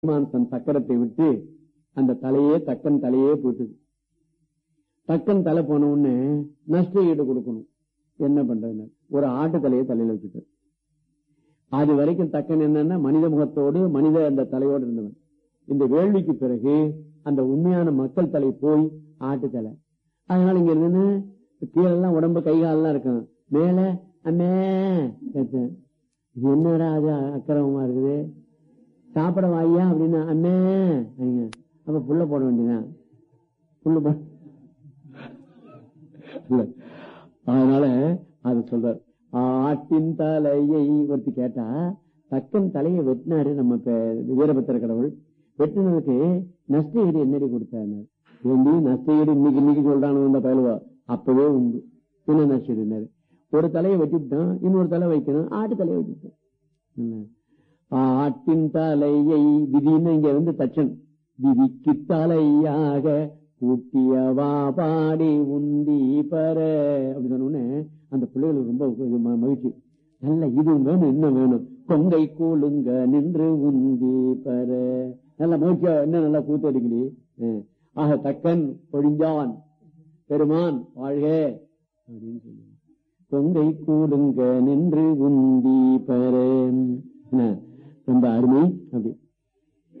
பெருமான் தன் சக்கரத்தை விட்டு அந்த தலையே தக்கன் தலையே போட்டுது தக்கன் தலை போன உடனே நஷ்ட ஈடு கொடுக்கணும் என்ன பண்றது ஒரு ஆட்டு தலையை தலையில வச்சுட்டார் அது வரைக்கும் தக்கன் என்னன்னா மனித முகத்தோடு மனித அந்த தலையோடு இருந்தவன் இந்த வேள்விக்கு பிறகு அந்த உண்மையான மக்கள் தலை போய் ஆட்டு தலை அதனால இங்க இருந்து கீழெல்லாம் உடம்பு கை காலெல்லாம் இருக்கும் மேல அம்மே இது என்னடா அது அக்கிரமமா இருக்குது சாப்பிட வாயா அப்படின்னா அண்ணே அப்படிங்க. அப்ப புள்ள போட வேண்டியதான் புல்லு போ இல்ல. அதனால அது சொல்றார் ஆட்டின் தலையை ஒருத்தி கேட்டா தக்கன் தலையை வெட்டினாரு நம்ம இப்ப வீரபத்திர கடவுள் வெட்டினதுக்கு நஷ்ட ஈடு என்னடி கொடுத்தாரு ஏண்டி நஷ்ட ஈடு இன்னைக்கு இன்னைக்கு சொல்றானு இந்த பயலுவா அப்பவே உண்டு என்ன நஷ்ட ஈடுனாரு ஒரு தலையை வெட்டிவிட்டான் இன்னொரு தலை வைக்கணும் ஆட்டு தலையை வச்சுட்டான் இல்ல. ஆட்டின் தலையை விதின்னு இங்க வந்து தச்சன் விதிக்கு தலையாக கூட்டியவா பாடி உந்தி பர அப்படி சொன்ன உடனே அந்த பிள்ளைகளுக்கு ரொம்ப இது ம- மகிழ்ச்சி நல்ல இது வேணும் இன்னும் வேணும் கொங்கை கூலுங்க நின்று உந்தி பர நல்ல மகிழ்ச்சியா என்ன நல்லா கூத்து அடிக்கடி ஆக தக்கன் பொழிஞ்சான் பெருமான் வாழ்க அப்படின்னு சொல்லி கொங்கை கூடுங்க நின்று உந்தி பர என்ன, ரொம்ப அருமை அப்படி